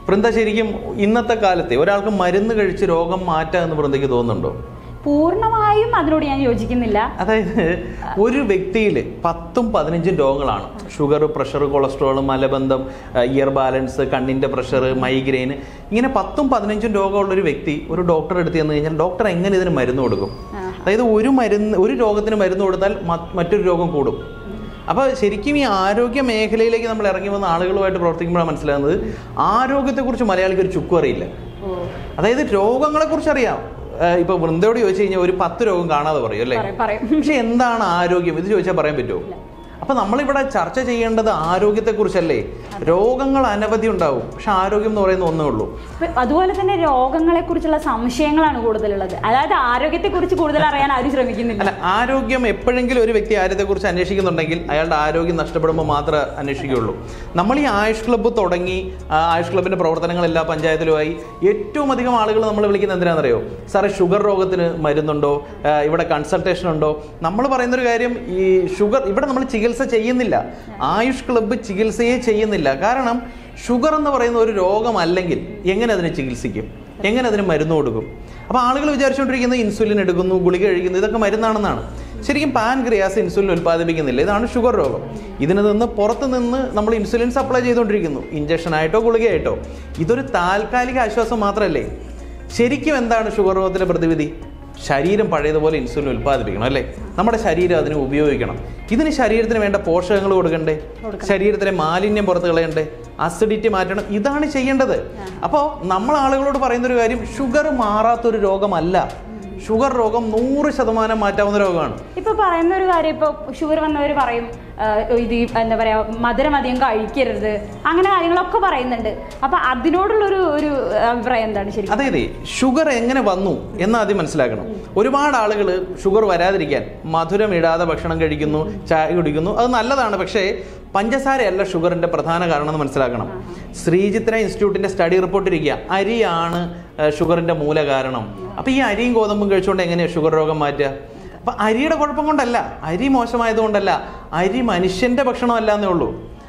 വൃന്ദ ശരിക്കും ഇന്നത്തെ കാലത്തെ ഒരാൾക്ക് മരുന്ന് കഴിച്ച് രോഗം മാറ്റാം എന്ന് വൃന്ദയ്ക്ക് തോന്നുന്നുണ്ടോ പൂർണ്ണമായും അതിനോട് ഞാൻ യോജിക്കുന്നില്ല അതായത് ഒരു വ്യക്തിയിൽ പത്തും പതിനഞ്ചും രോഗങ്ങളാണ് ഷുഗർ പ്രഷർ കൊളസ്ട്രോൾ മലബന്ധം ഇയർ ബാലൻസ് കണ്ണിന്റെ പ്രഷർ മൈഗ്രെയിൻ ഇങ്ങനെ പത്തും പതിനഞ്ചും രോഗമുള്ള ഒരു വ്യക്തി ഒരു ഡോക്ടറെ അടുത്ത് ചെന്ന് കഴിഞ്ഞാൽ ഡോക്ടർ എങ്ങനെ ഇതിന് മരുന്ന് കൊടുക്കും അതായത് ഒരു മരുന്ന് ഒരു രോഗത്തിന് മരുന്ന് കൊടുത്താൽ മ- മറ്റൊരു രോഗം കൂടും അപ്പോൾ ശരിക്കും ഈ ആരോഗ്യ മേഖലയിലേക്ക് നമ്മൾ ഇറങ്ങി വന്ന ആളുകളുമായിട്ട് പ്രവർത്തിക്കുമ്പോഴാണ് മനസ്സിലാകുന്നത് ആരോഗ്യത്തെക്കുറിച്ച് മലയാളിക്ക് ഒരു ചുക്കും അറിയില്ല അതായത് രോഗങ്ങളെക്കുറിച്ച് അറിയാം ഏഹ് ഇപ്പൊ വൃന്ദയോട് ചോദിച്ചു കഴിഞ്ഞാൽ ഒരു പത്ത് രോഗം കാണാതെ പറയും അല്ലേ പറയും, പറയും പക്ഷെ എന്താണ് ആരോഗ്യം ഇത് ചോദിച്ചാൽ പറയാൻ പറ്റുമോ അപ്പൊ നമ്മളിവിടെ ചർച്ച ചെയ്യേണ്ടത് ആരോഗ്യത്തെക്കുറിച്ചല്ലേ രോഗങ്ങൾ അനവധി ഉണ്ടാവും പക്ഷെ ആരോഗ്യം എന്ന് പറയുന്ന ഒന്നേ ഉള്ളൂ ഇപ്പൊ അതുപോലെ തന്നെ രോഗങ്ങളെ കുറിച്ചുള്ള സംശയങ്ങളാണ് കൂടുതലുള്ളത് അതായത് ആരോഗ്യത്തെ കുറിച്ച് കൂടുതൽ അറിയാൻ ആരും ശ്രമിക്കുന്നില്ല അല്ല ആരോഗ്യം എപ്പോഴെങ്കിലും ഒരു വ്യക്തി ആരോഗ്യത്തെക്കുറിച്ച് അന്വേഷിക്കുന്നുണ്ടെങ്കിൽ അയാളുടെ ആരോഗ്യം നഷ്ടപ്പെടുമ്പോൾ മാത്രമേ അന്വേഷിക്കുകയുള്ളൂ നമ്മൾ ഈ ആയുഷ് ക്ലബ്ബ് തുടങ്ങി ആ ആയുഷ് ക്ലബിന്റെ പ്രവർത്തനങ്ങൾ എല്ലാ പഞ്ചായത്തിലുമായി ഏറ്റവും അധികം ആളുകൾ നമ്മൾ വിളിക്കുന്നത് എന്തിനാണെന്നറിയോ സാറേ ഷുഗർ രോഗത്തിന് മരുന്നുണ്ടോ ആ, ഇവിടെ കൺസൾട്ടേഷൻ ഉണ്ടോ നമ്മൾ പറയുന്ന ഒരു കാര്യം ഈ ഷുഗർ ഇവിടെ നമ്മൾ ചികിത്സ ചെയ്യുന്നില്ല ആയുഷ് ക്ലബ്ബ് ചികിത്സയെ ചെയ്യുന്നില്ല കാരണം ഷുഗർ എന്ന് പറയുന്ന ഒരു രോഗമല്ലെങ്കിൽ എങ്ങനെ അതിനെ ചികിത്സിക്കും എങ്ങനെ അതിന് മരുന്ന് കൊടുക്കും അപ്പോൾ ആളുകൾ വിചാരിച്ചുകൊണ്ടിരിക്കുന്നത് ഇൻസുലിൻ എടുക്കുന്നു ഗുളിക കഴിക്കുന്നു ഇതൊക്കെ മരുന്നാണെന്നാണ് ശരിക്കും പാൻക്രിയാസ് ഇൻസുലിൻ ഉൽപ്പാദിപ്പിക്കുന്നില്ല ഇതാണ് ഷുഗർ രോഗം ഇതിന് നിന്ന് പുറത്ത് നിന്ന് നമ്മൾ ഇൻസുലിൻ സപ്ലൈ ചെയ്തുകൊണ്ടിരിക്കുന്നു ഇഞ്ചക്ഷൻ ആയിട്ടോ ഗുളികയായിട്ടോ ഇതൊരു താൽക്കാലിക ആശ്വാസം മാത്രമല്ലേ ശരിക്കും എന്താണ് ഷുഗർ രോഗത്തിലെ പ്രതിവിധി ശരീരം പഴയതുപോലെ ഇൻസുലിൻ ഉൽപ്പാദിപ്പിക്കണം അല്ലേ നമ്മുടെ ശരീരം അതിന് ഉപയോഗിക്കണം ഇതിന് ശരീരത്തിന് വേണ്ട പോഷകങ്ങൾ കൊടുക്കണ്ടേ ശരീരത്തിലെ മാലിന്യം പുറത്ത് കളയണ്ടേ അസിഡിറ്റി മാറ്റണം ഇതാണ് ചെയ്യേണ്ടത് അപ്പോൾ നമ്മൾ ആളുകളോട് പറയുന്ന ഒരു കാര്യം ഷുഗർ മാറാത്തൊരു രോഗമല്ല ഷുഗർ രോഗം നൂറ് ശതമാനം മാറ്റാവുന്ന രോഗമാണ് ഇപ്പൊ പറയുന്ന ഒരു കാര്യം ഇപ്പൊ ഷുഗർ വന്നവർ പറയും ആ, ഇത് ഈ എന്താ പറയാ മധുരം അധികം കഴിക്കരുത് അങ്ങനെ കാര്യങ്ങളൊക്കെ പറയുന്നുണ്ട് അപ്പൊ അതിനോടുള്ളൊരു ഒരു അഭിപ്രായം എന്താണ് ശരിക്കും അതായത് ഷുഗർ എങ്ങനെ വന്നു എന്ന് ആദ്യം മനസ്സിലാക്കണം ഒരുപാട് ആളുകൾ ഷുഗർ വരാതിരിക്കാൻ മധുരം ഇടാതെ ഭക്ഷണം കഴിക്കുന്നു ചായ കുടിക്കുന്നു അത് നല്ലതാണ് പക്ഷേ പഞ്ചസാരയല്ല ഷുഗറിന്റെ പ്രധാന കാരണം എന്ന് മനസ്സിലാക്കണം ശ്രീചിത്ര ഇൻസ്റ്റിറ്റ്യൂട്ടിന്റെ സ്റ്റഡി റിപ്പോർട്ട് ഇരിക്കുക അരിയാണ് ഏഹ്, ഷുഗറിന്റെ മൂല കാരണം അപ്പൊ ഈ അരിയും ഗോതമ്പും കഴിച്ചുകൊണ്ട് എങ്ങനെയാണ് ഷുഗർ രോഗം മാറ്റുക അപ്പൊ അരിയുടെ കുഴപ്പം കൊണ്ടല്ല അരി മോശമായതുകൊണ്ടല്ല അരി മനുഷ്യന്റെ ഭക്ഷണമല്ല എന്നേ ഉള്ളൂ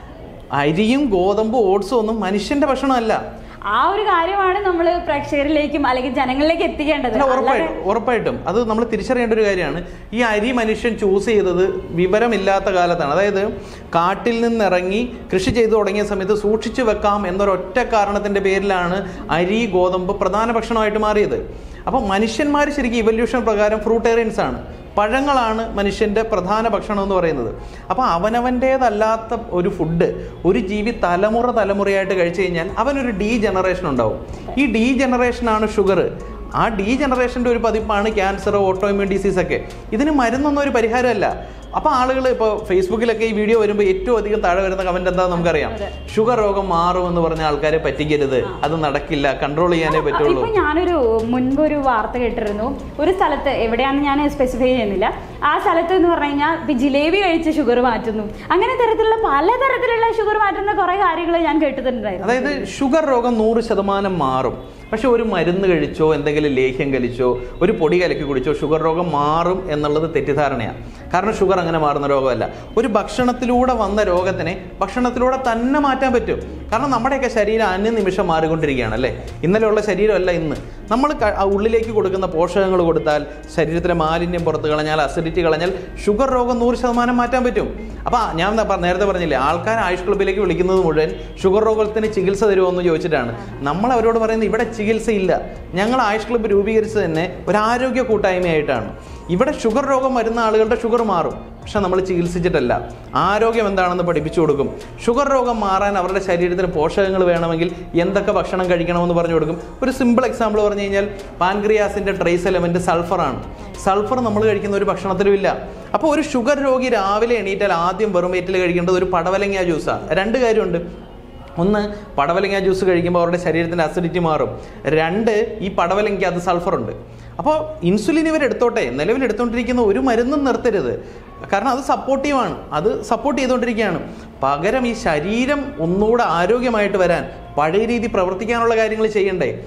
അരിയും ഗോതമ്പും ഓട്സും ഒന്നും മനുഷ്യന്റെ ഭക്ഷണമല്ല ആ ഒരു കാര്യമാണ് നമ്മൾ പ്രേക്ഷകരിലേക്കും അല്ലെങ്കിൽ ജനങ്ങളിലേക്ക് എത്തിക്കേണ്ടത് അല്ല അല്ലാതെ ഉറപ്പായിട്ടും ഉറപ്പായിട്ടും അത് നമ്മൾ തിരിച്ചറിയേണ്ട ഒരു കാര്യമാണ് ഈ അരി മനുഷ്യൻ ചൂസ് ചെയ്തത് വിവരമില്ലാത്ത കാലത്താണ് അതായത് കാട്ടിൽ നിന്നിറങ്ങി കൃഷി ചെയ്തു തുടങ്ങിയ സമയത്ത് സൂക്ഷിച്ചു വെക്കാം എന്നൊരൊറ്റ കാരണത്തിന്റെ പേരിലാണ് അരി ഗോതമ്പ് പ്രധാന ഭക്ഷണമായിട്ട് മാറിയത് അപ്പം മനുഷ്യന്മാർ ശരിക്കും ഇവല്യൂഷൻ പ്രകാരം ഫ്രൂട്ടേറിയൻസ് ആണ് പഴങ്ങളാണ് മനുഷ്യന്റെ പ്രധാന ഭക്ഷണം എന്ന് പറയുന്നത് അപ്പോൾ അവനവൻ്റേതല്ലാത്ത ഒരു ഫുഡ് ഒരു ജീവി തലമുറ തലമുറയായിട്ട് കഴിച്ചു കഴിഞ്ഞാൽ അവനൊരു ഡീ ജനറേഷൻ ഉണ്ടാവും ഈ ഡീ ജനറേഷനാണ് ഷുഗർ ആ ഡീ ജനറേഷൻ്റെ ഒരു പതിപ്പാണ് ക്യാൻസർ ഓട്ടോ ഇമ്യൂൺ ഡിസീസ് ഒക്കെ ഇതിന് മരുന്നൊന്നും ഒരു പരിഹാരമല്ല അപ്പോൾ ആളുകൾ ഇപ്പോൾ ഫേസ്ബുക്കിലൊക്കെ ഈ വീഡിയോ വരുമ്പോൾ ഏറ്റവും അധികം താഴെ വരുന്ന കമന്റ് എന്താണെന്ന് നമുക്കറിയാം ഷുഗർ രോഗം മാറും എന്ന് പറഞ്ഞ ആൾക്കാരെ പറ്റിക്കരുത് അത് നടക്കില്ല കൺട്രോൾ ചെയ്യാനേ പറ്റുള്ളൂ ഇപ്പൊ ഞാനൊരു മുൻപ് ഒരു വാർത്ത കേട്ടിരുന്നു ഒരു സ്ഥലത്ത് എവിടെയാണെന്ന് ഞാൻ സ്പെസിഫൈ ചെയ്യുന്നില്ല ആ സ്ഥലത്ത് എന്ന് പറഞ്ഞു കഴിഞ്ഞാൽ ഇപ്പൊ ജിലേബി കഴിച്ച് ഷുഗർ മാറ്റുന്നു അങ്ങനെ തരത്തിലുള്ള പലതരത്തിലുള്ള ഷുഗർ മാറ്റുന്ന കുറെ കാര്യങ്ങൾ ഞാൻ കേട്ടിട്ടുണ്ടായിരുന്നു അതായത് ഷുഗർ രോഗം നൂറ് ശതമാനം മാറും പക്ഷെ ഒരു മരുന്ന് കഴിച്ചോ എന്തെങ്കിലും ലേഹ്യം കഴിച്ചോ ഒരു പൊടി കലക്കി കുടിച്ചോ ഷുഗർ രോഗം മാറും എന്നുള്ളത് തെറ്റിദ്ധാരണയാണ് കാരണം ഷുഗർ അങ്ങനെ മാറുന്ന രോഗമല്ല ഒരു ഭക്ഷണത്തിലൂടെ വന്ന രോഗത്തിനെ ഭക്ഷണത്തിലൂടെ തന്നെ മാറ്റാൻ പറ്റും കാരണം നമ്മുടെയൊക്കെ ശരീരം അനുനിമിഷം മാറിക്കൊണ്ടിരിക്കുകയാണ് അല്ലേ ഇന്നലെയുള്ള ശരീരമല്ല ഇന്ന് നമ്മൾ ക- ആ ഉള്ളിലേക്ക് കൊടുക്കുന്ന പോഷകങ്ങൾ കൊടുത്താൽ ശരീരത്തിലെ മാലിന്യം പുറത്ത് കളഞ്ഞാൽ അസിഡിറ്റി കളഞ്ഞാൽ ഷുഗർ രോഗം നൂറ് ശതമാനം മാറ്റാൻ പറ്റും അപ്പോൾ ഞാൻ എന്താ പറ- നേരത്തെ പറഞ്ഞില്ലേ ആൾക്കാർ ആയുഷ് ക്ലബിലേക്ക് വിളിക്കുന്നത് മുഴുവൻ ഷുഗർ രോഗത്തിന് ചികിത്സ തരുമോ എന്ന് ചോദിച്ചിട്ടാണ് നമ്മൾ അവരോട് പറയുന്നത് ഇവിടെ ചികിത്സയില്ല ഞങ്ങൾ ആയുഷ് ക്ലബ്ബ് രൂപീകരിച്ചത് തന്നെ ഒരു ആരോഗ്യ കൂട്ടായ്മയായിട്ടാണ് ഇവിടെ ഷുഗർ രോഗം വരുന്ന ആളുകളുടെ ഷുഗർ മാറും പക്ഷെ നമ്മൾ ചികിത്സിച്ചിട്ടല്ല ആരോഗ്യം എന്താണെന്ന് പഠിപ്പിച്ചു കൊടുക്കും ഷുഗർ രോഗം മാറാൻ അവരുടെ ശരീരത്തിന് പോഷകങ്ങൾ വേണമെങ്കിൽ എന്തൊക്കെ ഭക്ഷണം കഴിക്കണമെന്ന് പറഞ്ഞു കൊടുക്കും ഒരു സിമ്പിൾ എക്സാമ്പിൾ പറഞ്ഞു കഴിഞ്ഞാൽ പാൻക്രിയാസിന്റെ ട്രേസ് എലമെന്റ് സൾഫറാണ് സൾഫർ നമ്മൾ കഴിക്കുന്ന ഒരു ഭക്ഷണത്തിലും ഇല്ല അപ്പോൾ ഒരു ഷുഗർ രോഗി രാവിലെ എണീറ്റാൽ ആദ്യം വെറും വയറ്റിൽ കഴിക്കേണ്ടത് ഒരു പടവലങ്ങ ജ്യൂസാണ് രണ്ട് കാര്യമുണ്ട് ഒന്ന് പടവലങ്ങ ജ്യൂസ് കഴിക്കുമ്പോൾ അവരുടെ ശരീരത്തിൻ്റെ അസിഡിറ്റി മാറും രണ്ട് ഈ പടവലങ്ങയ്ക്ക് അത് സൾഫറുണ്ട് അപ്പോൾ ഇൻസുലിൻ ഇവർ എടുത്തോട്ടെ നിലവിൽ എടുത്തുകൊണ്ടിരിക്കുന്ന ഒരു മരുന്നും നിർത്തരുത് കാരണം അത് സപ്പോർട്ടീവാണ് അത് സപ്പോർട്ട് ചെയ്തുകൊണ്ടിരിക്കുകയാണ് പകരം ഈ ശരീരം ഒന്നുകൂടെ ആരോഗ്യമായിട്ട് വരാൻ പഴയ രീതി പ്രവർത്തിക്കാനുള്ള കാര്യങ്ങൾ ചെയ്യണ്ടേ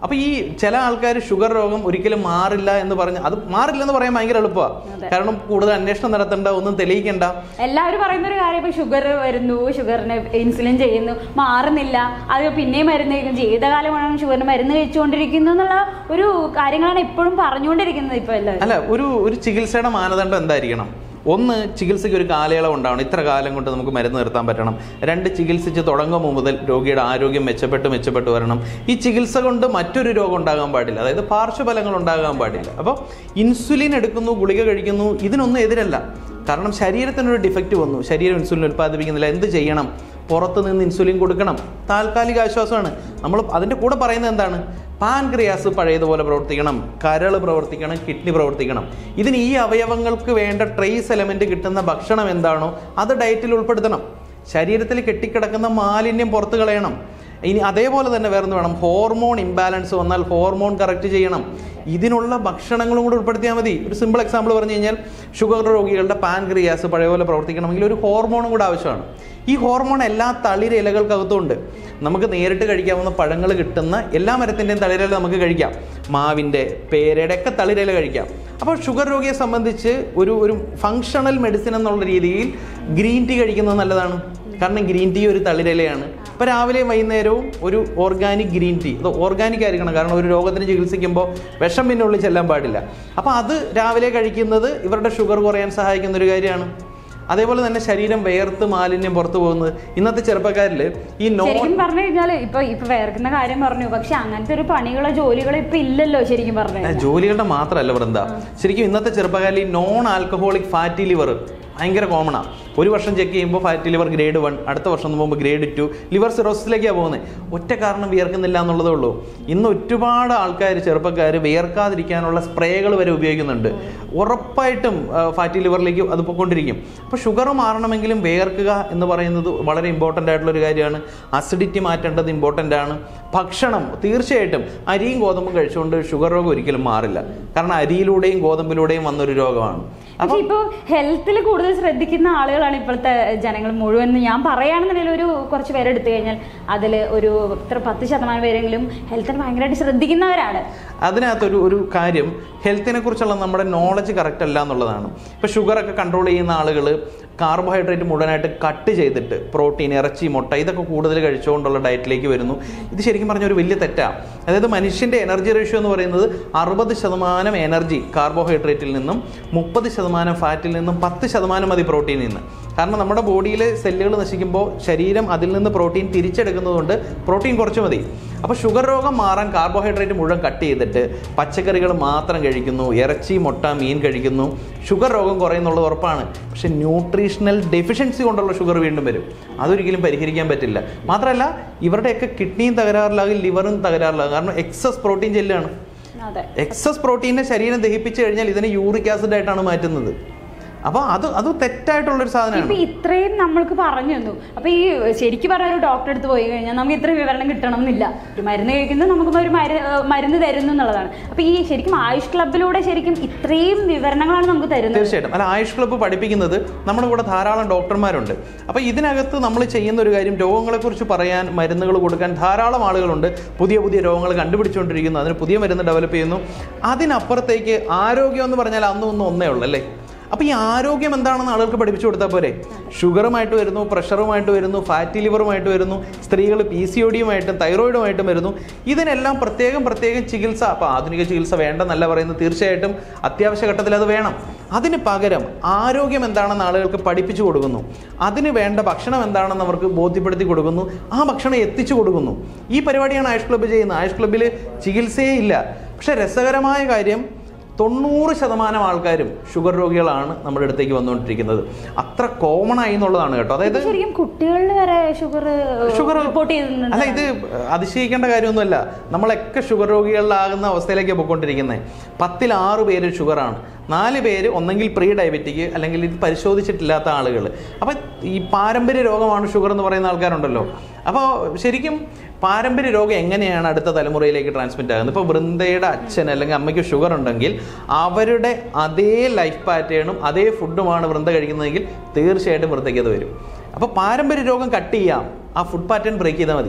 അപ്പൊ ഈ ചില ആൾക്കാർ ഷുഗർ രോഗം ഒരിക്കലും മാറില്ല എന്ന് പറഞ്ഞ് അത് മാറില്ല എന്ന് പറയാൻ ഭയങ്കര എളുപ്പമാണ് അതെ. കാരണം കൂടുതൽ അന്വേഷണം നടത്തണ്ട ഒന്നും തെളിയിക്കണ്ട എല്ലാവരും പറയുന്ന ഒരു കാര്യം ഇപ്പൊ ഷുഗർ വരുന്നു ഷുഗറിന് ഇൻസുലിൻ ചെയ്യുന്നു മാറുന്നില്ല അത് പിന്നെയും മരുന്ന് കഴിക്കും ജീവിതകാലം മുഴുവൻ ഷുഗറിന് മരുന്ന് കഴിച്ചുകൊണ്ടിരിക്കുന്നു എന്നുള്ള ഒരു കാര്യങ്ങളാണ് എപ്പോഴും പറഞ്ഞുകൊണ്ടിരിക്കുന്നത് ഇപ്പൊ എല്ലാവരും അല്ല ഒരു ഒരു ചികിത്സയുടെ മാനദണ്ഡം എന്തായിരിക്കണം ഒന്ന് ചികിത്സയ്ക്ക് ഒരു കാലയളവ് ഉണ്ടാവണം ഇത്ര കാലം കൊണ്ട് നമുക്ക് മരുന്ന് നിർത്താൻ പറ്റണം രണ്ട് ചികിത്സിച്ച് തുടങ്ങുമ്പോൾ മുതൽ രോഗിയുടെ ആരോഗ്യം മെച്ചപ്പെട്ട് മെച്ചപ്പെട്ട് വരണം ഈ ചികിത്സ കൊണ്ട് മറ്റൊരു രോഗം ഉണ്ടാകാൻ പാടില്ല അതായത് പാർശ്വഫലങ്ങൾ ഉണ്ടാകാൻ പാടില്ല അപ്പോൾ ഇൻസുലിൻ എടുക്കുന്നു ഗുളിക കഴിക്കുന്നു ഇതിനൊന്നും എതിരല്ല കാരണം ശരീരത്തിനൊരു ഡിഫക്റ്റ് വന്നു ശരീരം ഇൻസുലിൻ ഉൽപ്പാദിപ്പിക്കുന്നില്ല എന്ത് ചെയ്യണം പുറത്ത് നിന്ന് ഇൻസുലിൻ കൊടുക്കണം താൽക്കാലിക ആശ്വാസമാണ് നമ്മൾ അതിൻ്റെ കൂടെ പറയുന്നത് എന്താണ് പാൻക്രിയാസ് പഴയതുപോലെ പ്രവർത്തിക്കണം കരൾ പ്രവർത്തിക്കണം കിഡ്നി പ്രവർത്തിക്കണം ഇതിന് ഈ അവയവങ്ങൾക്ക് വേണ്ട ട്രേസ് എലമെന്റ് കിട്ടുന്ന ഭക്ഷണം എന്താണോ അത് ഡയറ്റിൽ ഉൾപ്പെടുത്തണം ശരീരത്തിൽ കെട്ടിക്കിടക്കുന്ന മാലിന്യം പുറത്തു കളയണം ഇനി അതേപോലെ തന്നെ വേറൊന്ന് വേണം ഹോർമോൺ ഇംബാലൻസ് വന്നാൽ ഹോർമോൺ കറക്റ്റ് ചെയ്യണം ഇതിനുള്ള ഭക്ഷണങ്ങളും കൂടെ ഉൾപ്പെടുത്തിയാൽ മതി ഒരു സിമ്പിൾ എക്സാമ്പിൾ പറഞ്ഞു കഴിഞ്ഞാൽ ഷുഗർ രോഗികളുടെ പാൻക്രിയാസ് പഴയപോലെ പ്രവർത്തിക്കണമെങ്കിൽ ഒരു ഹോർമോണും കൂടെ ആവശ്യമാണ് ഈ ഹോർമോൺ എല്ലാ തളിര ഇലകൾക്കകത്തുണ്ട് നമുക്ക് നേരിട്ട് കഴിക്കാവുന്ന പഴങ്ങൾ കിട്ടുന്ന എല്ലാ മരത്തിൻ്റെയും തളിരില നമുക്ക് കഴിക്കാം മാവിൻ്റെ പേരയുടെ ഒക്കെ തളിരില കഴിക്കാം അപ്പോൾ ഷുഗർ രോഗിയെ സംബന്ധിച്ച് ഒരു ഒരു ഫങ്ഷണൽ മെഡിസിൻ എന്നുള്ള രീതിയിൽ ഗ്രീൻ ടീ കഴിക്കുന്നത് നല്ലതാണ് കാരണം ഗ്രീൻ ടീ ഒരു തളിരിലയാണ് അപ്പോൾ രാവിലെയും വൈകുന്നേരവും ഒരു ഓർഗാനിക് ഗ്രീൻ ടീ അത് ഓർഗാനിക് ആയിരിക്കണം കാരണം ഒരു രോഗത്തിന് ചികിത്സിക്കുമ്പോൾ വിഷം പിന്നെ ഉള്ളിൽ ചെല്ലാൻ പാടില്ല അപ്പോൾ അത് രാവിലെ കഴിക്കുന്നത് ഇവരുടെ ഷുഗർ കുറയാൻ സഹായിക്കുന്ന ഒരു കാര്യമാണ് അതേപോലെ തന്നെ ശരീരം വേർത്ത് മാലിന്യം പുറത്തു പോകുന്നത് ഇന്നത്തെ ചെറുപ്പക്കാരിൽ ഈ നോൺ ശരിക്കും പറഞ്ഞു കഴിഞ്ഞാല് ഇപ്പൊ ഇപ്പൊ വേർക്കുന്ന കാര്യം പറഞ്ഞു പക്ഷെ അങ്ങനത്തെ ഒരു പണികളോ ജോലികളോ ഇപ്പൊ ഇല്ലല്ലോ ശരിക്കും പറഞ്ഞു ആ, ജോലികളുടെ മാത്രമല്ല വൃന്ദ ശരിക്കും ഇന്നത്തെ ചെറുപ്പക്കാരിൽ ഈ നോൺ ആൽക്കഹോളിക് ഫാറ്റി ലിവർ ഭയങ്കര കോമണാണ് ഒരു വർഷം ചെക്ക് ചെയ്യുമ്പോൾ ഫാറ്റി ലിവർ ഗ്രേഡ് വൺ അടുത്ത വർഷം പോകുമ്പോൾ ഗ്രേഡ് ടു ലിവർ സിറോസിലേക്കാണ് പോകുന്നത് ഒറ്റ കാരണം വിയർക്കുന്നില്ല എന്നുള്ളതേ ഉള്ളൂ ഇന്ന് ഒരുപാട് ആൾക്കാർ ചെറുപ്പക്കാർ വിയർക്കാതിരിക്കാനുള്ള സ്പ്രേകൾ വരെ ഉപയോഗിക്കുന്നുണ്ട് ഉറപ്പായിട്ടും ഫാറ്റി ലിവറിലേക്ക് അത് പോയിക്കൊണ്ടിരിക്കും അപ്പോൾ ഷുഗർ മാറണമെങ്കിലും വിയർക്കുക എന്ന് പറയുന്നത് വളരെ ഇമ്പോർട്ടൻ്റ് ആയിട്ടുള്ള ഒരു കാര്യമാണ് അസിഡിറ്റി മാറ്റേണ്ടത് ഇമ്പോർട്ടൻ്റ് ആണ് ഭക്ഷണം തീർച്ചയായിട്ടും അരിയും ഗോതമ്പും കഴിച്ചുകൊണ്ട് ഷുഗർ രോഗം ഒരിക്കലും മാറില്ല കാരണം അരിയിലൂടെയും ഗോതമ്പിലൂടെയും വന്നൊരു രോഗമാണ് പക്ഷെ ഇപ്പൊ ഹെൽത്തിൽ കൂടുതൽ ശ്രദ്ധിക്കുന്ന ആളുകളാണ് ഇപ്പോഴത്തെ ജനങ്ങൾ മുഴുവൻ എന്ന് ഞാൻ പറയുകയാണെന്നുണ്ടെങ്കിൽ ഒരു കുറച്ച് പേരെ എടുത്തു കഴിഞ്ഞാൽ അതിൽ ഒരു ഇത്ര പത്ത് ശതമാനം പേരെങ്കിലും ഹെൽത്തിന് ഭയങ്കരമായിട്ട് ശ്രദ്ധിക്കുന്നവരാണ് അതിനകത്തൊരു ഒരു കാര്യം ഹെൽത്തിനെ കുറിച്ചുള്ള നമ്മുടെ നോളജ് കറക്റ്റ് അല്ല എന്നുള്ളതാണ് ഇപ്പോൾ ഷുഗറൊക്കെ കൺട്രോൾ ചെയ്യുന്ന ആളുകൾ കാർബോഹൈഡ്രേറ്റ് മുഴുവനായിട്ട് കട്ട് ചെയ്തിട്ട് പ്രോട്ടീൻ ഇറച്ചി മുട്ട ഇതൊക്കെ കൂടുതൽ കഴിച്ചുകൊണ്ടുള്ള ഡയറ്റിലേക്ക് വരുന്നു ഇത് ശരിക്കും പറഞ്ഞ ഒരു വലിയ തെറ്റാണ് അതായത് മനുഷ്യൻ്റെ എനർജി റേഷ്യോ എന്ന് പറയുന്നത് അറുപത് ശതമാനം എനർജി കാർബോഹൈഡ്രേറ്റിൽ നിന്നും മുപ്പത് ശതമാനം ഫാറ്റിൽ നിന്നും പത്ത് ശതമാനം മതി പ്രോട്ടീനിൽ നിന്ന് കാരണം നമ്മുടെ ബോഡിയിലെ സെല്ലുകൾ നശിക്കുമ്പോൾ ശരീരം അതിൽ നിന്ന് പ്രോട്ടീൻ തിരിച്ചെടുക്കുന്നതുകൊണ്ട് പ്രോട്ടീൻ കുറച്ച് മതി അപ്പോൾ ഷുഗർ രോഗം മാറാൻ കാർബോഹൈഡ്രേറ്റ് മുഴുവൻ കട്ട് ചെയ്തിട്ട് പച്ചക്കറികൾ മാത്രം കഴിക്കുന്നു ഇറച്ചി മുട്ട മീൻ കഴിക്കുന്നു ഷുഗർ രോഗം കുറയുന്നുള്ളത് ഉറപ്പാണ് പക്ഷെ ന്യൂട്രീഷണൽ ഡെഫിഷ്യൻസി കൊണ്ടുള്ള ഷുഗർ വീണ്ടും വരും അതൊരിക്കലും പരിഹരിക്കാൻ പറ്റില്ല മാത്രമല്ല ഇവരുടെയൊക്കെ കിഡ്നിയും തകരാറിലാകും ലിവറും തകരാറിലാകും കാരണം എക്സസ് പ്രോട്ടീൻ ചെല്ലാണ് അതെ എക്സസ് പ്രോട്ടീനെ ശരീരം ദഹിപ്പിച്ചു കഴിഞ്ഞാൽ ഇതിനെ യൂറിക് ആസിഡ് ആയിട്ടാണ് മാറ്റുന്നത് അപ്പോൾ അത് അത് തെറ്റായിട്ടുള്ളൊരു ഇപ്പൊ സാധനമാണ് ഇത്രയും നമ്മൾക്ക് പറഞ്ഞു തന്നു അപ്പൊ ഈ ശരിക്കും പറഞ്ഞ ഒരു ഡോക്ടറെ അടുത്ത് പോയി കഴിഞ്ഞാൽ നമുക്ക് ഇത്ര വിവരണം കിട്ടണം എന്നില്ല ഒരു മരുന്ന് കഴിക്കുന്നു നമുക്ക് ഒരു മരു- ഏർ മരുന്ന് തരുന്നു എന്നുള്ളതാണ് അപ്പൊ ഈ ശരിക്കും ആയുഷ് ക്ലബിലൂടെ ശരിക്കും ഇത്രയും വിവരണങ്ങളാണ് നമുക്ക് തരുന്നത് തീർച്ചയായിട്ടും അല്ല ആയുഷ് ക്ലബ്ബ് പഠിപ്പിക്കുന്നത് നമ്മുടെ കൂടെ ധാരാളം ഡോക്ടർമാരുണ്ട് അപ്പോൾ ഇതിനകത്ത് നമ്മൾ ചെയ്യുന്ന ഒരു കാര്യം രോഗങ്ങളെക്കുറിച്ച് പറയാൻ മരുന്നുകൾ കൊടുക്കാൻ ധാരാളം ആളുകളുണ്ട് പുതിയ പുതിയ രോഗങ്ങൾ കണ്ടുപിടിച്ചുകൊണ്ടിരിക്കുന്നു അതിന് പുതിയ മരുന്ന് ഡെവലപ്പ് ചെയ്യുന്നു അതിനപ്പുറത്തേക്ക് ആരോഗ്യം എന്ന് പറഞ്ഞാൽ അന്നും ഒന്നും ഒന്നേ ഉള്ളൂ അല്ലേ അപ്പോൾ ഈ ആരോഗ്യം എന്താണെന്ന് ആളുകൾക്ക് പഠിപ്പിച്ചു കൊടുത്താൽ പോരെ ഷുഗറുമായിട്ട് വരുന്നു പ്രഷറുമായിട്ട് വരുന്നു ഫാറ്റി ലിവറുമായിട്ട് വരുന്നു സ്ത്രീകൾ പി സി ഒ ഡിയുമായിട്ടും തൈറോയിഡുമായിട്ടും വരുന്നു ഇതിനെല്ലാം പ്രത്യേകം പ്രത്യേകം ചികിത്സ അപ്പോൾ ആധുനിക ചികിത്സ വേണ്ടെന്നല്ല പറയുന്നത് തീർച്ചയായിട്ടും അത്യാവശ്യ ഘട്ടത്തിൽ അത് വേണം അതിന് പകരം ആരോഗ്യം എന്താണെന്ന് ആളുകൾക്ക് പഠിപ്പിച്ചു കൊടുക്കുന്നു അതിന് വേണ്ട ഭക്ഷണം എന്താണെന്ന് അവർക്ക് ബോധ്യപ്പെടുത്തി കൊടുക്കുന്നു ആ ഭക്ഷണം എത്തിച്ചു കൊടുക്കുന്നു ഈ പരിപാടിയാണ് ആയുഷ് ക്ലബ്ബ് ചെയ്യുന്നത് ആയുഷ് ക്ലബ്ബിൽ ചികിത്സയേ ഇല്ല പക്ഷേ രസകരമായ കാര്യം തൊണ്ണൂറ് ശതമാനം ആൾക്കാരും ഷുഗർ രോഗികളാണ് നമ്മുടെ അടുത്തേക്ക് വന്നുകൊണ്ടിരിക്കുന്നത് അത്ര കോമൺ ആയി എന്നുള്ളതാണ് കേട്ടോ അതായത് ഇപ്പൊ ശരിക്കും കുട്ടികളിൽ വരെ ഷുഗർ ഷുഗർ റിപ്പോർട്ട് അല്ല ചെയ്യുന്നുണ്ട് ഇത് അതിശയിക്കേണ്ട കാര്യമൊന്നുമല്ല നമ്മളൊക്കെ ഷുഗർ രോഗികളിലാകുന്ന അവസ്ഥയിലേക്ക് പോയിക്കൊണ്ടിരിക്കുന്നത് പത്തിൽ ആറ് പേര് ഷുഗറാണ് നാല് പേര് ഒന്നെങ്കിൽ പ്രീ ഡയബറ്റിക് അല്ലെങ്കിൽ ഇത് പരിശോധിച്ചിട്ടില്ലാത്ത ആളുകൾ അപ്പം ഈ പാരമ്പര്യ രോഗമാണ് ഷുഗർ എന്ന് പറയുന്ന ആൾക്കാരുണ്ടല്ലോ അപ്പോൾ ശരിക്കും പാരമ്പര്യ രോഗം എങ്ങനെയാണ് അടുത്ത തലമുറയിലേക്ക് ട്രാൻസ്മിറ്റ് ആകുന്നത് ഇപ്പോൾ വൃന്ദയുടെ അച്ഛൻ അല്ലെങ്കിൽ അമ്മയ്ക്ക് ഷുഗർ ഉണ്ടെങ്കിൽ അവരുടെ അതേ ലൈഫ് പാറ്റേണും അതേ ഫുഡുമാണ് വൃന്ദ കഴിക്കുന്നതെങ്കിൽ തീർച്ചയായിട്ടും വൃന്ദയ്ക്ക് അത് വരും അപ്പോൾ പാരമ്പര്യ രോഗം കട്ട് ചെയ്യാം ആ ഫുഡ് പാറ്റേൺ ബ്രേക്ക് ചെയ്താൽ മതി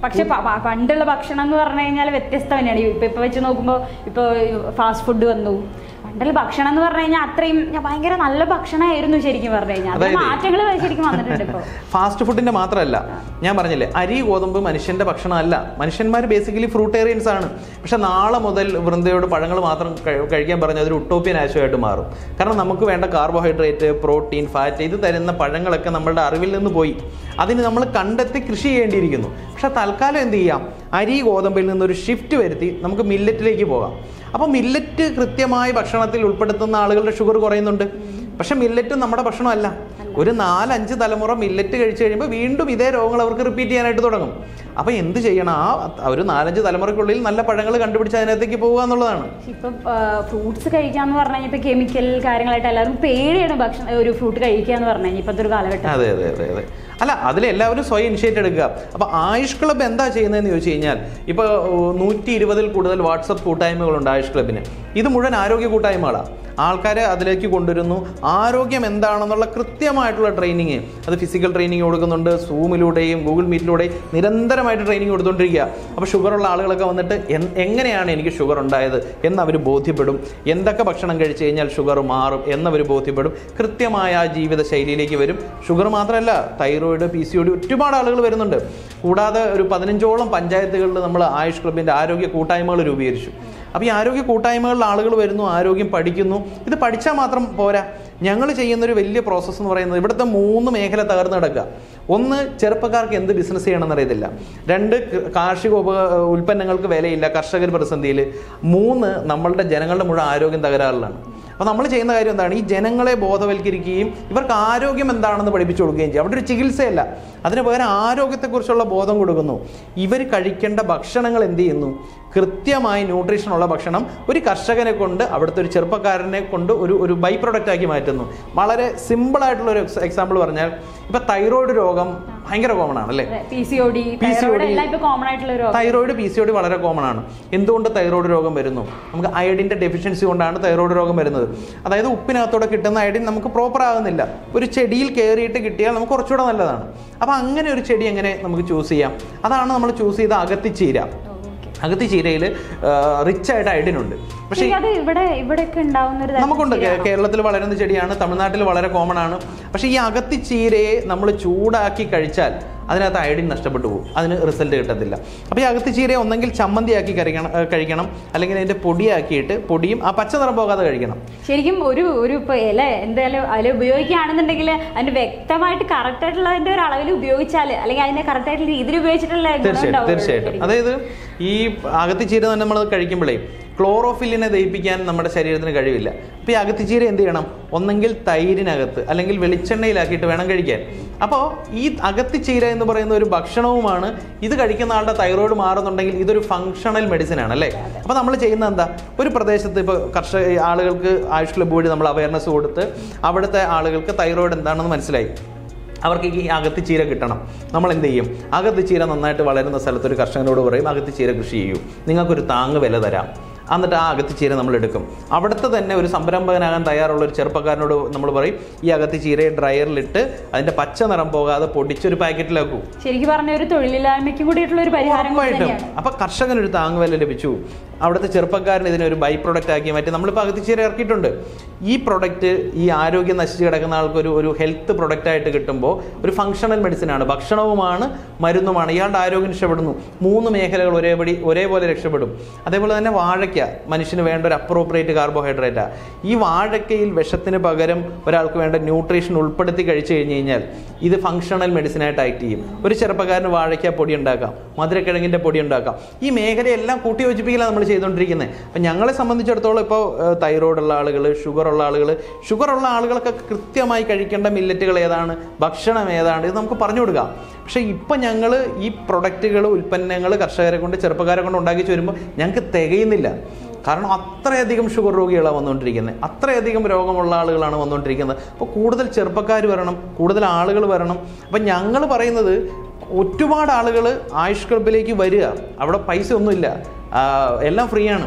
പക്ഷെ പ- പ- പണ്ടുള്ള ഭക്ഷണം എന്ന് പറഞ്ഞു കഴിഞ്ഞാൽ വ്യത്യസ്തം തന്നെയാണ് ഇപ്പൊ ഇപ്പൊ വെച്ച് നോക്കുമ്പോൾ ഇപ്പൊ ഫാസ്റ്റ് ഫുഡ് വന്നു പണ്ടുള്ള ഭക്ഷണം എന്ന് പറഞ്ഞു കഴിഞ്ഞാൽ അത്രയും ഭയങ്കര നല്ല ഭക്ഷണമായിരുന്നു ശരിക്കും പറഞ്ഞു കഴിഞ്ഞാൽ അതിന് അതായത് മാറ്റങ്ങൾ ശരിക്കും വന്നിട്ടുണ്ട് ഇപ്പൊ ഫാസ്റ്റ് ഫുഡിന്റെ മാത്രമല്ല ഞാൻ പറഞ്ഞില്ലേ അരി ഗോതമ്പ് മനുഷ്യന്റെ ഭക്ഷണമല്ല മനുഷ്യന്മാർ ബേസിക്കലി ഫ്രൂട്ടേറിയൻസ് ആണ് പക്ഷെ നാളെ മുതൽ വൃന്ദയോട് പഴങ്ങൾ മാത്രം കഴി- കഴിക്കാൻ പറഞ്ഞ അതൊരു ഉട്ടോപ്യൻ ആശയമായിട്ട് മാറും കാരണം നമുക്ക് വേണ്ട കാർബോഹൈഡ്രേറ്റ് പ്രോട്ടീൻ ഫാറ്റ് ഇത് തരുന്ന പഴങ്ങളൊക്കെ നമ്മളുടെ അറിവിൽ നിന്ന് പോയി അതിന് നമ്മൾ കണ്ടെത്തി കൃഷി ചെയ്യേണ്ടിയിരിക്കുന്നു പക്ഷെ തൽക്കാലം എന്ത് ചെയ്യാം അരി ഗോതമ്പിൽ നിന്നൊരു ഷിഫ്റ്റ് വരുത്തി നമുക്ക് മില്ലറ്റിലേക്ക് പോകാം അപ്പോൾ മില്ലറ്റ് കൃത്യമായി ഭക്ഷണത്തിൽ ഉൾപ്പെടുത്തുന്ന ആളുകളുടെ ഷുഗർ കുറയുന്നുണ്ട് പക്ഷെ മില്ലറ്റ് നമ്മുടെ ഭക്ഷണമല്ല ഒരു നാലഞ്ച് തലമുറ മില്ലറ്റ് കഴിച്ചു കഴിയുമ്പോൾ വീണ്ടും ഇതേ രോഗങ്ങൾ അവർക്ക് റിപ്പീറ്റ് ചെയ്യാനായിട്ട് തുടങ്ങും അപ്പോൾ എന്ത് ചെയ്യണം ആ ഒരു നാലഞ്ച് തലമുറയ്ക്കുള്ളിൽ നല്ല പഴങ്ങൾ കണ്ടുപിടിച്ച് അതിനകത്തേക്ക് പോകുക എന്നുള്ളതാണ് ഇപ്പൊ ഫ്രൂട്ട്സ് കഴിക്കാന്ന് പറഞ്ഞു കഴിഞ്ഞാൽ ഇപ്പൊ കെമിക്കൽ കാര്യങ്ങളായിട്ട് എല്ലാവർക്കും പേടിയാണ് ഭക്ഷണം ഒരു ഫ്രൂട്ട് കഴിക്കുക എന്ന് പറഞ്ഞു കഴിഞ്ഞാൽ ഇപ്പോഴത്തെ ഒരു കാലഘട്ടം അതെ അതെ അതെ അതെ അല്ല അതിൽ എല്ലാവരും സ്വയം ഇനിഷ്യേറ്റ് എടുക്കുക അപ്പോൾ ആയുഷ് ക്ലബ്ബ് എന്താ ചെയ്യുന്നതെന്ന് ചോദിച്ചു കഴിഞ്ഞാൽ ഇപ്പോൾ നൂറ്റി ഇരുപതിൽ കൂടുതൽ വാട്സപ്പ് കൂട്ടായ്മകളുണ്ട് ആയുഷ് ക്ലബിന് ഇത് മുഴുവൻ ആരോഗ്യ കൂട്ടായ്മകളാണ് ആൾക്കാരെ അതിലേക്ക് കൊണ്ടുവരുന്നു ആരോഗ്യം എന്താണെന്നുള്ള കൃത്യമായിട്ടുള്ള ട്രെയിനിങ് അത് ഫിസിക്കൽ ട്രെയിനിങ് കൊടുക്കുന്നുണ്ട് സൂമിലൂടെയും ഗൂഗിൾ മീറ്റിലൂടെയും നിരന്തരമായിട്ട് ട്രെയിനിങ് കൊടുത്തുകൊണ്ടിരിക്കുക അപ്പോൾ ഷുഗറുള്ള ആളുകളൊക്കെ വന്നിട്ട് എൻ- എങ്ങനെയാണ് എനിക്ക് ഷുഗർ ഉണ്ടായത് എന്നവർ ബോധ്യപ്പെടും എന്തൊക്കെ ഭക്ഷണം കഴിച്ചു കഴിഞ്ഞാൽ ഷുഗർ മാറും എന്നവർ ബോധ്യപ്പെടും കൃത്യമായ ആ ജീവിത ശൈലിയിലേക്ക് വരും ഷുഗർ മാത്രമല്ല thyroid P C O D ഒരുപാട് ആളുകൾ വരുന്നുണ്ട് കൂടാതെ ഒരു പതിനഞ്ചോളം പഞ്ചായത്തുകളിൽ നമ്മൾ ആയുഷ് ക്ലബിൻ്റെ ആരോഗ്യ കൂട്ടായ്മകൾ രൂപീകരിച്ചു അപ്പോൾ ഈ ആരോഗ്യ കൂട്ടായ്മകളിൽ ആളുകൾ വരുന്നു ആരോഗ്യം പഠിക്കുന്നു ഇത് പഠിച്ചാൽ മാത്രം പോരാ ഞങ്ങൾ ചെയ്യുന്നൊരു വലിയ പ്രോസസ്സ് എന്ന് പറയുന്നത് ഇവിടുത്തെ മൂന്ന് മേഖല തകർന്നു കിടക്കുക ഒന്ന് ചെറുപ്പക്കാർക്ക് എന്ത് ബിസിനസ് ചെയ്യണമെന്ന് അറിയത്തില്ല രണ്ട് ക- കാർഷിക ഉപ ഉൽപ്പന്നങ്ങൾക്ക് വിലയില്ല കർഷകർ പ്രതിസന്ധിയിൽ മൂന്ന് നമ്മളുടെ ജനങ്ങളുടെ മുഴുവൻ ആരോഗ്യം തകരാറിലാണ് അപ്പോൾ നമ്മൾ ചെയ്യുന്ന കാര്യം എന്താണ് ഈ ജനങ്ങളെ ബോധവൽക്കരിക്കുകയും ഇവർക്ക് ആരോഗ്യം എന്താണെന്ന് പഠിപ്പിച്ചു കൊടുക്കുകയും ചെയ്യും അവിടെ ഒരു ചികിത്സയല്ല അതിന് പകരം ആരോഗ്യത്തെക്കുറിച്ചുള്ള ബോധം കൊടുക്കുന്നു ഇവർ കഴിക്കേണ്ട ഭക്ഷണങ്ങൾ എന്ത് ചെയ്യുന്നു കൃത്യമായി ന്യൂട്രീഷനുള്ള ഭക്ഷണം ഒരു കർഷകനെ കൊണ്ട് അവിടുത്തെ ഒരു ചെറുപ്പക്കാരനെ കൊണ്ട് ഒരു ഒരു ബൈ പ്രൊഡക്റ്റ് ആക്കി മാറ്റുന്നു വളരെ സിമ്പിൾ ആയിട്ടുള്ള ഒരു എക്സാമ്പിൾ പറഞ്ഞാൽ ഇപ്പൊ തൈറോയിഡ് രോഗം ഭയങ്കര കോമൺ ആണ് അല്ലേ P C O D PCOD. എല്ലാം ഇപ്പൊ കോമൺ ആയിട്ടുള്ള ഒരു രോഗം. Thyroid P C O D വളരെ കോമൺ ആണ് എന്തുകൊണ്ട് തൈറോയിഡ് രോഗം വരുന്നു നമുക്ക് അയഡിന്റെ ഡെഫിഷ്യൻസി കൊണ്ടാണ് തൈറോയിഡ് രോഗം വരുന്നത് അതായത് ഉപ്പിനകത്തോടെ കിട്ടുന്ന അയഡിൻ നമുക്ക് പ്രോപ്പർ ആകുന്നില്ല ഒരു ചെടിയിൽ കയറിയിട്ട് കിട്ടിയാൽ നമുക്ക് കുറച്ചുകൂടെ നല്ലതാണ് അപ്പോൾ അങ്ങനെ ഒരു ചെടി എങ്ങനെ നമുക്ക് ചൂസ് ചെയ്യാം അതാണ് നമ്മൾ ചൂസ് ചെയ്ത അകത്തിച്ചീര ഓ, okay. അകത്തിച്ചീരയിൽ റിച്ച് ആയിട്ട് അയഡിൻ ഉണ്ട് പക്ഷേ ശരി, അത് ഇവിടെ ഇവിടെയൊക്കെ ഉണ്ടാവുന്ന ഒരു തരം നമുക്കുണ്ട് കേ- ശരിയാണോ? കേരളത്തിൽ വളരുന്ന ചെടിയാണ് തമിഴ്നാട്ടിൽ വളരെ കോമൺ ആണ് പക്ഷേ ഈ അകത്തിച്ചീരയെ നമ്മൾ ചൂടാക്കി കഴിച്ചാൽ അതിനകത്ത് അയഡിൻ നഷ്ടപ്പെട്ടു പോകും അതിന് റിസൾട്ട് കിട്ടത്തില്ല അപ്പോൾ ഈ അകത്തിച്ചീരയെ ഒന്നെങ്കിൽ ചമ്മന്തിയാക്കി കഴിക്കണം ഏഹ് കഴിക്കണം അല്ലെങ്കിൽ അതിൻ്റെ പൊടിയാക്കിയിട്ട് പൊടിയും ആ പച്ച നിറം പോകാതെ കഴിക്കണം ശരിക്കും ഒരു ഒരു ഇപ്പൊ ഇല എന്തായാലും അതിൽ ഉപയോഗിക്കുകയാണെന്നുണ്ടെങ്കിൽ അതിന് വ്യക്തമായിട്ട് കറക്റ്റ് ആയിട്ടുള്ള അതിന്റെ ഒരു അളവിൽ ഉപയോഗിച്ചാൽ അല്ലെങ്കിൽ അതിനെ കറക്റ്റ് ആയിട്ടുള്ള രീതിയിൽ ഉപയോഗിച്ചിട്ടുള്ള ഗുണം തീർച്ചയായിട്ടും ഉണ്ടാവുള്ളൂ തീർച്ചയായിട്ടും ശരിക്കും. അതായത് ഈ അകത്തിച്ചീര തന്നെ നമ്മൾ കഴിക്കുമ്പോഴേ ക്ലോറോഫില്ലിനെ ദഹിപ്പിക്കാൻ നമ്മുടെ ശരീരത്തിന് കഴിവില്ല അപ്പോൾ ഈ അകത്തിച്ചീര എന്ത് ചെയ്യണം ഒന്നെങ്കിൽ തൈരിനകത്ത് അല്ലെങ്കിൽ വെളിച്ചെണ്ണയിലാക്കിയിട്ട് വേണം കഴിക്കാൻ അപ്പോൾ ഈ അകത്തിച്ചീര എന്ന് പറയുന്ന ഒരു ഭക്ഷണവുമാണ് ഇത് കഴിക്കുന്ന ആളുടെ തൈറോയ്ഡ് മാറുന്നുണ്ടെങ്കിൽ ഇതൊരു ഫങ്ഷണൽ മെഡിസിൻ ആണ് അല്ലേ അപ്പോൾ നമ്മൾ ചെയ്യുന്നത് എന്താ ഒരു പ്രദേശത്ത് ഇപ്പോൾ കർഷക ആളുകൾക്ക് ആയുഷ് ക്ലബ്ബ് വഴി നമ്മൾ അവയർനെസ് കൊടുത്ത് അവിടുത്തെ ആളുകൾക്ക് തൈറോയ്ഡ് എന്താണെന്ന് മനസ്സിലായി അവർക്ക് ഈ അകത്ത് ചീര കിട്ടണം നമ്മൾ എന്ത് ചെയ്യും അകത്ത് ചീര നന്നായിട്ട് വളരുന്ന സ്ഥലത്ത് ഒരു കർഷകനോട് പറയും അകത്ത് ചീര കൃഷി ചെയ്യൂ നിങ്ങൾക്കൊരു താങ്ങ് വില തരാം എന്നിട്ട് ആ അകത്ത് ചീര നമ്മൾ എടുക്കും അവിടുത്തെ തന്നെ ഒരു സംരംഭകനാകാൻ തയ്യാറുള്ള ഒരു ചെറുപ്പക്കാരനോട് നമ്മൾ പറയും ഈ അകത്ത് ചീരയെ ഡ്രയറിലിട്ട് അതിൻ്റെ പച്ച നിറം പോകാതെ പൊടിച്ചൊരു പാക്കറ്റിലാക്കൂ ശരിക്കും പറഞ്ഞ ഒരു തൊഴിലില്ലായ്മയ്ക്കും കൂടിയിട്ടുള്ള ഒരു പരിഹാരം കൂടി ഉറപ്പായിട്ടും തന്നെയാണ് അപ്പൊ കർഷകനൊരു താങ്ങുവില ലഭിച്ചു അവിടുത്തെ ചെറുപ്പക്കാരൻ ഇതിനെ ഒരു ബൈ പ്രൊഡക്റ്റ് ആക്കി മാറ്റി നമ്മളിപ്പോൾ അകത്തിച്ചേര ഇറക്കിയിട്ടുണ്ട് ഈ പ്രൊഡക്റ്റ് ഈ ആരോഗ്യം നശിച്ച് കിടക്കുന്ന ആൾക്ക് ഒരു ഒരു ഹെൽത്ത് പ്രൊഡക്റ്റ് ആയിട്ട് കിട്ടുമ്പോൾ ഒരു ഫങ്ഷണൽ മെഡിസിൻ ആണ് ഭക്ഷണവുമാണ് മരുന്നുമാണ് ഇയാളുടെ ആരോഗ്യം രക്ഷപ്പെടുന്നു മൂന്ന് മേഖലകൾ ഒരേപടി ഒരേപോലെ രക്ഷപ്പെടും അതേപോലെ തന്നെ വാഴയ്ക്ക മനുഷ്യന് വേണ്ട ഒരു അപ്രോപ്രിയേറ്റ് കാർബോഹൈഡ്രേറ്റാണ് ഈ വാഴയ്ക്കയിൽ വിഷത്തിന് പകരം ഒരാൾക്ക് വേണ്ട ന്യൂട്രീഷൻ ഉൾപ്പെടുത്തി കഴിച്ചു കഴിഞ്ഞ് കഴിഞ്ഞാൽ ഇത് ഫങ്ഷണൽ മെഡിസിനായിട്ട് ആക്ട് ചെയ്യും ഒരു ചെറുപ്പക്കാരന് വാഴയ്ക്ക പൊടി ഉണ്ടാക്കാം മധുരക്കിഴങ്ങിൻ്റെ പൊടി ഉണ്ടാക്കാം ഈ മേഖലയെല്ലാം കൂട്ടി യോജിപ്പിക്കലാണ് നമ്മൾ ചെയ്തുകൊണ്ടിരിക്കുന്നത് അപ്പം ഞങ്ങളെ സംബന്ധിച്ചിടത്തോളം ഇപ്പോൾ തൈറോയ്ഡ് ഉള്ള ആളുകൾ ഷുഗർ ഉള്ള ആളുകൾ ഷുഗർ ഉള്ള ആളുകൾക്ക് കൃത്യമായി കഴിക്കേണ്ട മില്ലറ്റുകൾ ഏതാണ് ഭക്ഷണം ഏതാണ് ഇത് നമുക്ക് പറഞ്ഞു കൊടുക്കാം പക്ഷേ ഇപ്പം ഞങ്ങൾ ഈ പ്രൊഡക്റ്റുകൾ ഉൽപ്പന്നങ്ങൾ കർഷകരെ കൊണ്ട് ചെറുപ്പക്കാരെ കൊണ്ട് ഉണ്ടാക്കി വരുമ്പോൾ ഞങ്ങൾക്ക് തികയുന്നില്ല കാരണം അത്രയധികം ഷുഗർ രോഗികളാണ് വന്നുകൊണ്ടിരിക്കുന്നത് അത്രയധികം രോഗമുള്ള ആളുകളാണ് വന്നുകൊണ്ടിരിക്കുന്നത് അപ്പോൾ കൂടുതൽ ചെറുപ്പക്കാർ വരണം കൂടുതൽ ആളുകൾ വരണം അപ്പം ഞങ്ങൾ പറയുന്നത് ഒരുപാട് ആളുകൾ ആയുഷ് ക്ലബിലേക്ക് വരിക അവിടെ പൈസ ഒന്നുമില്ല ആ, എല്ലാം ഫ്രീ ആണ്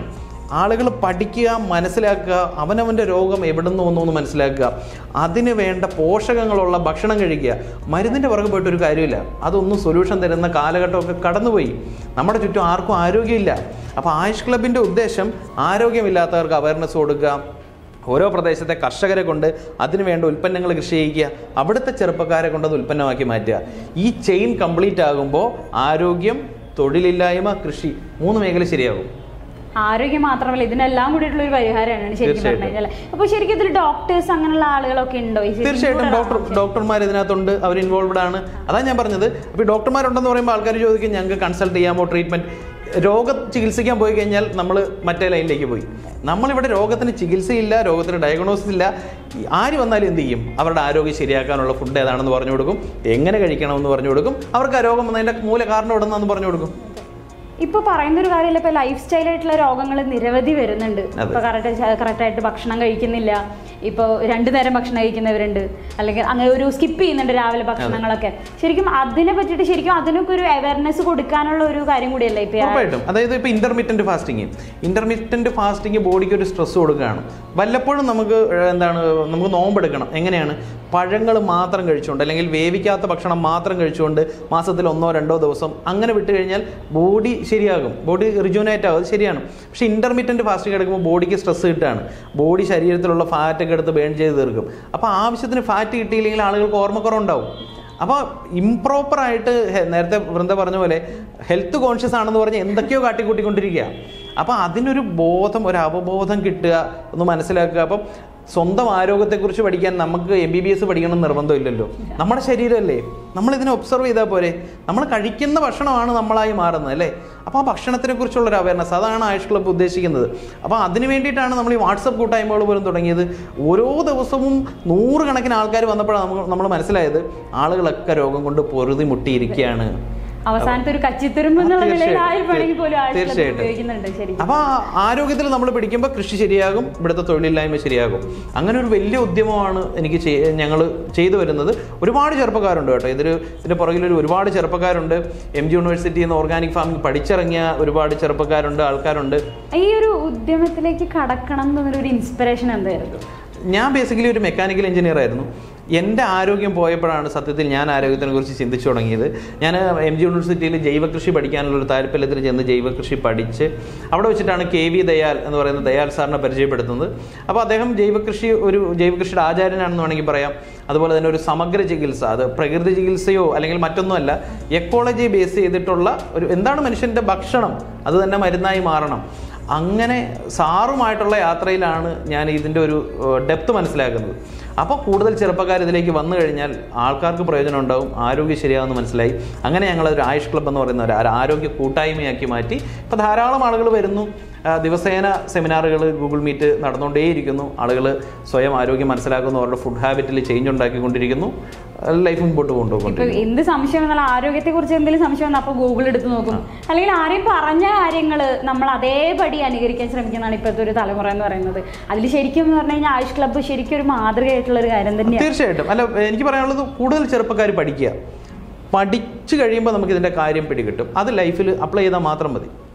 ആളുകൾ പഠിക്കുക മനസ്സിലാക്കുക അവനവൻ്റെ രോഗം എവിടെ നിന്ന് വന്നു എന്ന് മനസ്സിലാക്കുക അതിന് വേണ്ട പോഷകങ്ങളുള്ള ഭക്ഷണം കഴിക്കുക മരുന്നിൻ്റെ പുറകെ പോയിട്ട് ഒരു കാര്യമില്ല അതൊന്നും സൊല്യൂഷൻ തരുന്ന കാലഘട്ടമൊക്കെ കടന്നുപോയി നമ്മുടെ ചുറ്റും ആർക്കും ആരോഗ്യമില്ല അപ്പോൾ ആയുഷ് ക്ലബിൻ്റെ ഉദ്ദേശം ആരോഗ്യമില്ലാത്തവർക്ക് അവയർനെസ് കൊടുക്കുക ഓരോ പ്രദേശത്തെ കർഷകരെ കൊണ്ട് അതിനു വേണ്ട ഉൽപ്പന്നങ്ങൾ കൃഷി ചെയ്യിക്കുക അവിടുത്തെ ചെറുപ്പക്കാരെ കൊണ്ട് അത് ഉൽപ്പന്നമാക്കി മാറ്റുക ഈ ചെയിൻ കംപ്ലീറ്റ് ആകുമ്പോൾ ആരോഗ്യം തൊഴിലില്ലായ്മ കൃഷി മൂന്ന് മേഖല ശരിയാകും ആരോഗ്യം മാത്രമല്ല ഇതിനെല്ലാം കൂടിയിട്ടുള്ള ഒരു പരിഹാരമാണ് ശരിക്കും തീർച്ചയായിട്ടും. പറഞ്ഞു കഴിഞ്ഞാൽ അപ്പൊ ശരിക്കും ഇതിൽ ഡോക്ടേഴ്സ് അങ്ങനെയുള്ള ആളുകളൊക്കെ ഉണ്ടോ ഈ ശരിക്കും തീർച്ചയായിട്ടും കൂടെ ഡോക്ടർ ഡോക്ടർമാർ ഇതിനകത്തുണ്ട് അവർ ഇൻവോൾവ്ഡ് ആണ് അതാ ഞാൻ പറഞ്ഞത് അപ്പോൾ ഈ ഡോക്ടർമാരുണ്ടെന്ന് പറയുമ്പോൾ ആൾക്കാർ ചോദിക്കും ഞങ്ങൾക്ക് കൺസൾട്ട് ചെയ്യാമോ ട്രീറ്റ്മെന്റ് രോഗം ചികിത്സിക്കാൻ പോയി കഴിഞ്ഞാൽ നമ്മൾ മറ്റേ ലൈനിലേക്ക് പോയി നമ്മളിവിടെ രോഗത്തിന് ചികിത്സയില്ല രോഗത്തിന് ഡയഗ്നോസിസ് ഇല്ല ഈ ആര് വന്നാലും എന്ത് ചെയ്യും അവരുടെ ആരോഗ്യം ശരിയാക്കാനുള്ള ഫുഡ് ഏതാണെന്ന് പറഞ്ഞു കൊടുക്കും എങ്ങനെ കഴിക്കണമെന്ന് പറഞ്ഞു കൊടുക്കും അവർക്ക് ആ രോഗം വന്നതിൻ്റെ മൂല കാരണം എവിടുന്നാന്ന് പറഞ്ഞു കൊടുക്കും ഇപ്പൊ പറയുന്ന ഒരു കാര്യമില്ല ഇപ്പൊ ലൈഫ് സ്റ്റൈൽ ആയിട്ടുള്ള രോഗങ്ങൾ നിരവധി വരുന്നുണ്ട് അതെ. ഇപ്പൊ കറക്റ്റ് കറക്റ്റ് ആയിട്ട് ഭക്ഷണം കഴിക്കുന്നില്ല ഇപ്പൊ രണ്ടു നേരം ഭക്ഷണം കഴിക്കുന്നവരുണ്ട് അല്ലെങ്കിൽ അങ്ങനെ ഒരു സ്കിപ്പ് ചെയ്യുന്നുണ്ട് രാവിലെ ഭക്ഷണങ്ങളൊക്കെ ശരിക്കും അതിനെ പറ്റിയിട്ട് ശരിക്കും അതിനൊക്കെ ഒരു അവയർനെസ് കൊടുക്കാനുള്ള ഒരു കാര്യം കൂടിയല്ലേ ഇപ്പൊ ഈ ആ- ഉറപ്പായിട്ടും അതായത് ഇപ്പോൾ ഇന്റർമീഡിയന്റ് ഫാസ്റ്റിംഗ് ഇന്റർമീഡിയന്റ് ഫാസ്റ്റിംഗ് ബോഡിക്ക് ഒരു സ്ട്രെസ് കൊടുക്കുകയാണ് വല്ലപ്പോഴും നമുക്ക് ഏഹ്, എന്താണ് നമുക്ക് നോമ്പെടുക്കണം എങ്ങനെയാണ് പഴങ്ങൾ മാത്രം കഴിച്ചുകൊണ്ട് അല്ലെങ്കിൽ വേവിക്കാത്ത ഭക്ഷണം മാത്രം കഴിച്ചുകൊണ്ട് മാസത്തിൽ ഒന്നോ രണ്ടോ ദിവസം അങ്ങനെ വിട്ട് കഴിഞ്ഞാൽ ബോഡി ശരിയാകും ബോഡി റിജുനേറ്റ് ആകും അത് ശരിയാണ് പക്ഷേ ഇന്റർമീഡിയന്റ് ഫാസ്റ്റിംഗ് എടുക്കുമ്പോൾ ബോഡിക്ക് സ്ട്രെസ് കിട്ടുകയാണ് ബോഡി ശരീരത്തിലുള്ള ഫാറ്റൊക്കെ എടുത്ത് ബേൺ ചെയ്ത് തീർക്കും അപ്പോൾ ആവശ്യത്തിന് ഫാറ്റ് കിട്ടിയില്ലെങ്കിൽ ആളുകൾക്ക് ഓർമ്മക്കുറവുണ്ടാവും അപ്പോൾ ഇംപ്രോപ്പറായിട്ട് നേരത്തെ വൃന്ദ പറഞ്ഞ പോലെ ഹെൽത്ത് കോൺഷ്യസ് ആണെന്ന് പറഞ്ഞ് എന്തൊക്കെയോ കാട്ടിക്കൂട്ടിക്കൊണ്ടിരിക്കുക അപ്പോൾ അതിനൊരു ബോധം ഒരു അവബോധം കിട്ടുക ഒന്ന് മനസ്സിലാക്കുക അപ്പം സ്വന്തം ആരോഗ്യത്തെക്കുറിച്ച് പഠിക്കാൻ നമുക്ക് എം ബി ബി എസ് പഠിക്കണം എന്ന് നിർബന്ധമില്ലല്ലോ നമ്മുടെ ശരീരമല്ലേ നമ്മൾ ഇതിനെ ഒബ്സർവ് ചെയ്താൽ പോരെ നമ്മൾ കഴിക്കുന്ന ഭക്ഷണമാണ് നമ്മളായി മാറുന്നത് അല്ലേ അപ്പോൾ ആ ഭക്ഷണത്തിനെ കുറിച്ചുള്ള ഒരു അവയർനെസ് അതാണ് ആയുഷ് ക്ലബ്ബ് ഉദ്ദേശിക്കുന്നത് അപ്പോൾ അതിന് വേണ്ടിയിട്ടാണ് നമ്മൾ ഈ വാട്സപ്പ് കൂട്ടായ്മകൾ പോലും തുടങ്ങിയത് ഓരോ ദിവസവും നൂറുകണക്കിന് ആൾക്കാർ വന്നപ്പോഴാണ് നമുക്ക് നമ്മൾ മനസ്സിലായത് ആളുകളൊക്കെ രോഗം കൊണ്ട് പൊറുതി മുട്ടിയിരിക്കുകയാണ് അവസാനത്തെ ഒരു കച്ചിത്തുരുമ്പ് എന്നുള്ള ആ, നിലയിൽ തീർച്ചയായിട്ടും. ആരും വേണമെങ്കിൽ പോലും ആഴ്ച തീർച്ചയായിട്ടും. ഉപയോഗിക്കുന്നുണ്ട് ശരിക്കും അപ്പോൾ ആരോഗ്യത്തിൽ നമ്മൾ പിടിക്കുമ്പോൾ കൃഷി ശരിയാകും ഇവിടുത്തെ തൊഴിലില്ലായ്മ ശരിയാകും അങ്ങനെ ഒരു വലിയ ഉദ്യമമാണ് എനിക്ക് ഞങ്ങൾ ചെയ്തു വരുന്നത് ഒരുപാട് ചെറുപ്പക്കാരുണ്ട് കേട്ടോ ഇതൊരു ഇതിൻ്റെ പുറകിലൊരു ഒരുപാട് ചെറുപ്പക്കാരുണ്ട് എം ജി യൂണിവേഴ്സിറ്റിയിൽ നിന്ന് ഓർഗാനിക് ഫാമിംഗ് പഠിച്ചിറങ്ങിയ ഒരുപാട് ചെറുപ്പക്കാരുണ്ട് ആൾക്കാരുണ്ട് ഈ ഒരു ഉദ്യമത്തിലേക്ക് കടക്കണം എന്നൊരു ഇൻസ്പിറേഷൻ എന്തായിരുന്നു ഞാൻ ബേസിക്കലി ഒരു മെക്കാനിക്കൽ എഞ്ചിനീയർ ആയിരുന്നു എൻ്റെ ആരോഗ്യം പോയപ്പോഴാണ് സത്യത്തിൽ ഞാൻ ആരോഗ്യത്തിനെ കുറിച്ച് ചിന്തിച്ചു തുടങ്ങിയത് ഞാൻ എം ജി യൂണിവേഴ്സിറ്റിയിൽ ജൈവകൃഷി പഠിക്കാനുള്ള ഒരു താല്പര്യത്തിൽ ചെന്ന് ജൈവകൃഷി പഠിച്ച് അവിടെ വെച്ചിട്ടാണ് കെ വി ദയാൽ എന്ന് പറയുന്ന ദയാൽ സാറിനെ പരിചയപ്പെടുത്തുന്നത് അപ്പോൾ അദ്ദേഹം ജൈവകൃഷി ഒരു ജൈവകൃഷിയുടെ ആചാര്യനാണെന്ന് വേണമെങ്കിൽ പറയാം അതുപോലെ തന്നെ ഒരു സമഗ്ര ചികിത്സ അത് പ്രകൃതി ചികിത്സയോ അല്ലെങ്കിൽ മറ്റൊന്നുമല്ല എക്കോളജി ബേസ് ചെയ്തിട്ടുള്ള ഒരു എന്താണ് മനുഷ്യൻ്റെ ഭക്ഷണം അത് തന്നെ മരുന്നായി മാറണം അങ്ങനെ സാറുമായിട്ടുള്ള യാത്രയിലാണ് ഞാൻ ഇതിൻ്റെ ഒരു ഡെപ്ത് മനസ്സിലാക്കുന്നത് അപ്പോൾ കൂടുതൽ ചെറുപ്പക്കാർ ഇതിലേക്ക് വന്നു കഴിഞ്ഞാൽ ആൾക്കാർക്ക് പ്രയോജനം ഉണ്ടാവും ആരോഗ്യം ശരിയാവുമെന്ന് മനസ്സിലായി അങ്ങനെ ഞങ്ങൾ ഒരു ആയുഷ് ക്ലബ്ബ് എന്ന് പറയുന്ന ഒരു ആ- ആരോഗ്യ കൂട്ടായ്മയാക്കി മാറ്റി ഇപ്പോൾ ധാരാളം ആളുകൾ വരുന്നു ആ, ദിവസേന സെമിനാറുകൾ ഗൂഗിൾ മീറ്റ് നടന്നുകൊണ്ടേയിരിക്കുന്നു ആളുകൾ സ്വയം ആരോഗ്യം മനസ്സിലാക്കുന്നു അവരുടെ ഫുഡ് ഹാബിറ്റിൽ ചേഞ്ച് ഉണ്ടാക്കിക്കൊണ്ടിരിക്കുന്നു ലൈഫ് മുമ്പോട്ട് ഇപ്പൊ കൊണ്ടുപോയിക്കൊണ്ടിരിക്കുന്നു എന്ത് സംശയം വന്നാലും ആരോഗ്യത്തെ കുറിച്ച് എന്തെങ്കിലും സംശയം വന്നാൽ അപ്പൊ ഗൂഗിൾ എടുത്ത് നോക്കും അല്ലെങ്കിൽ ആരെയും പറഞ്ഞ കാര്യങ്ങൾ നമ്മൾ അതേപടി അനുകരിക്കാൻ ശ്രമിക്കുന്നതാണ് ഇപ്പോഴത്തെ ഒരു തലമുറ എന്ന് പറയുന്നത് അതിൽ ശരിക്കും എന്ന് പറഞ്ഞു കഴിഞ്ഞാൽ ആയുഷ് ക്ലബ്ബ് ശരിക്കും ഒരു മാതൃകയായിട്ടുള്ള ഒരു കാര്യം തന്നെയാണ് തീർച്ചയായിട്ടും അല്ല എനിക്ക് പറയാനുള്ളത് കൂടുതൽ ചെറുപ്പക്കാർ പഠിക്കുക പഠിച്ചു കഴിയുമ്പോൾ നമുക്ക് ഇതിൻ്റെ കാര്യം പിടികിട്ടും അത് ലൈഫിൽ അപ്ലൈ ചെയ്താൽ മാത്രം മതി